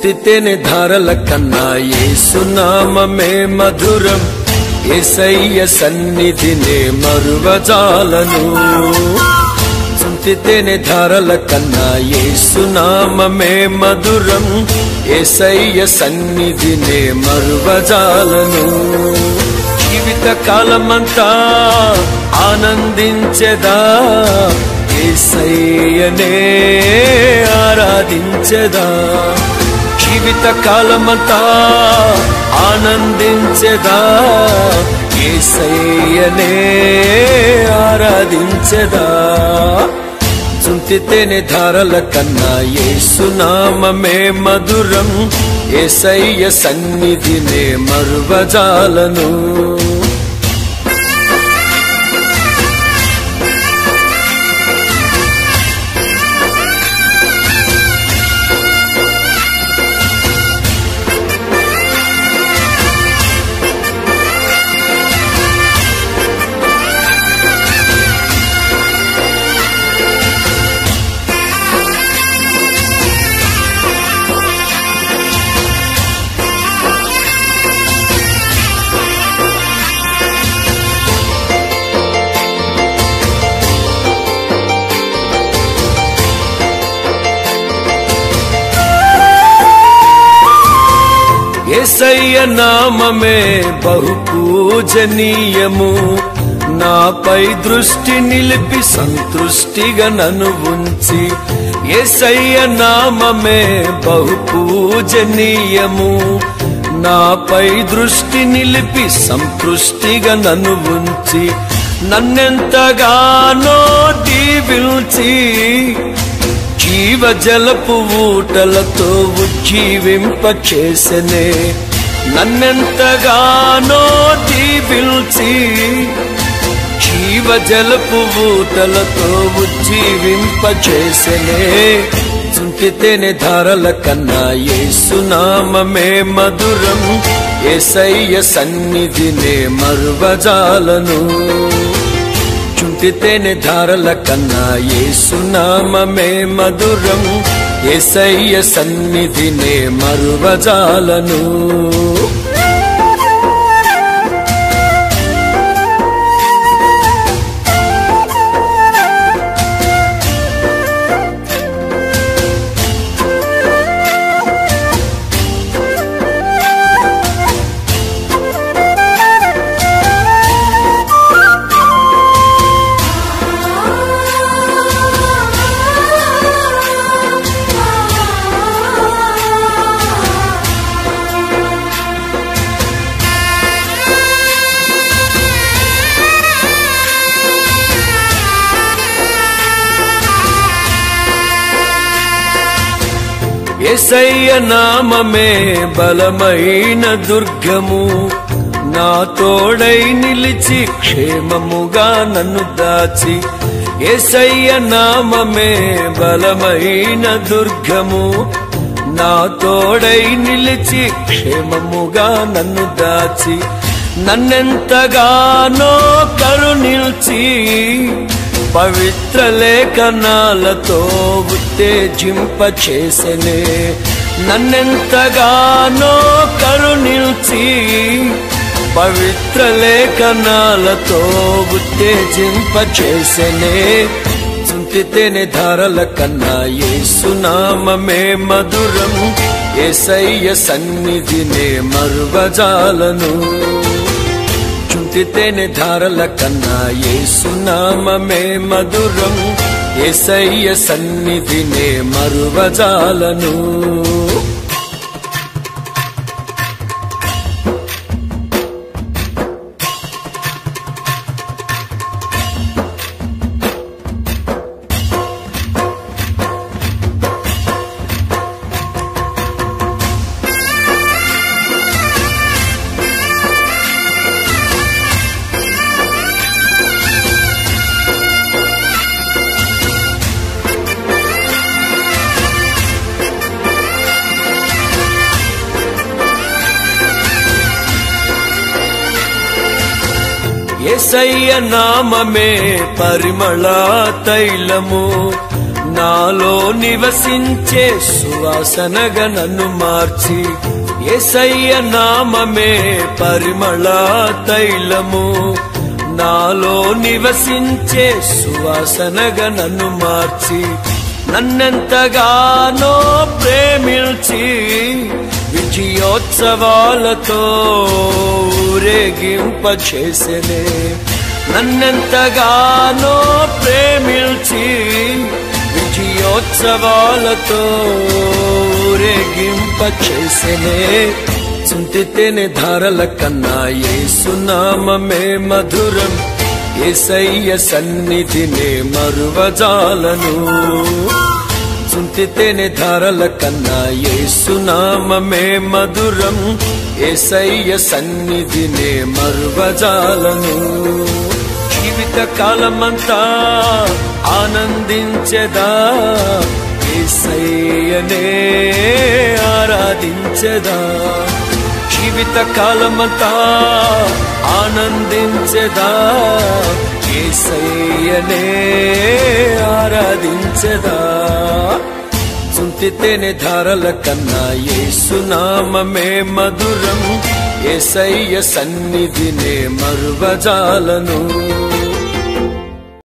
చుంటితేనే ధారల కన్నా ఏసునామమే మధురం ఏసయ్య సన్నిధినే మరువజాలను చుంటితేనే ధారల కన్నా ఏసునామమే మధురం ఏసయ్య సన్నిధినే మరువజాలను జీవిత కాలమంతా ఆనందించెదా ఏసయ్యనే ఆరాధించెదా జీవిత కాలమంతా ఆనందించెదా ఏసయ్యనే ఆరాధించెదా చుంటితేనే ధారల కన్నా ఏసునామమే మధురం ఏసయ్య సన్నిధినే మరువజాలను ఏసయ్య నామమే బహు పూజనీయము నాపై దృష్టి నిలిపి సంతృష్టిగా నన్ను ఉంచి ఏసయ్య నామమే బహు పూజనీయము నాపై దృష్టి నిలిపి సంతృష్టిగా నన్ను ఉంచి నన్నెంతగానో దీవిల్చి జీవజలపు ఊటలతో ఉజ్జీవింప చేసనే నన్నెంతగానో దీవిల్చి జీవజలపు ఊటలతో ఉజ్జీవింప చేసనే చుంటితేనే ధారల కన్నా ఏసునామమే మధురం ఏసయ్య సన్నిధినే మరువజాలను చుంటితేనే ధారల కన్నా ఏసునామమే మధురం ఏసయ్య సన్నిధినే మరువజాలను ఎసయ్య నామమే బలమైన దుర్గము నా తోడై నిలిచి క్షేమముగా నన్ను దాచి ఎసయ్య నామమే బలమైన దుర్గము నా తోడై నిలిచి క్షేమముగా నన్ను దాచి నన్నెంతగానో కరుణిల్చి పవిత్ర లేఖనాలతో ఉత్తేజింప చేసెనే నన్నెంతగానో కరుణిల్చి పవిత్ర లేఖనాలతో ఉత్తేజింప చేసెనే చుంటితేనే ధారల కన్నా ఏసునామమే మధురం ఏసయ్య సన్నిధినే మరువజాలను చుంటితేనే ధారల కన్నా ఏసునామమే మధురం ఏసయ్య సన్నిధినే మరువజాలను ఏసయ్య నామమే పరిమళ తైలము నాలో నివసించే సువాసనగా నన్ను మార్చి ఏసయ్య నామమే పరిమళ తైలము నాలో నివసించే సువాసనగా నన్ను మార్చి నన్నెంతగానో ప్రేమించి విజయోత్సవాలతో ఊరేగింపచేసెనే నన్నెంతగానో ప్రేమించి విజయోత్సవాలతో ఊరేగింపచేసెనే చింతితేనే ధారల కన్నా ఏసునామమే మధురం ఏసయ్య సన్నిధినే మరువజాలను చుంటితేనే ధారల కన్నా ఏసునామమే మధురం ఏసయ్య సన్నిధినే మరువజాలను జీవిత కాలమంతా ఆనందించెదా ఏసయ్యనే ఆరాధించెదా జీవిత కాలమంతా ఆనందించెదా ఏసయ్యనే ఆరాధించెదా చుంటితేనే ధారల కన్నా ఏసునామమే మధురం ఏసయ్య సన్నిధినే మరువజాలను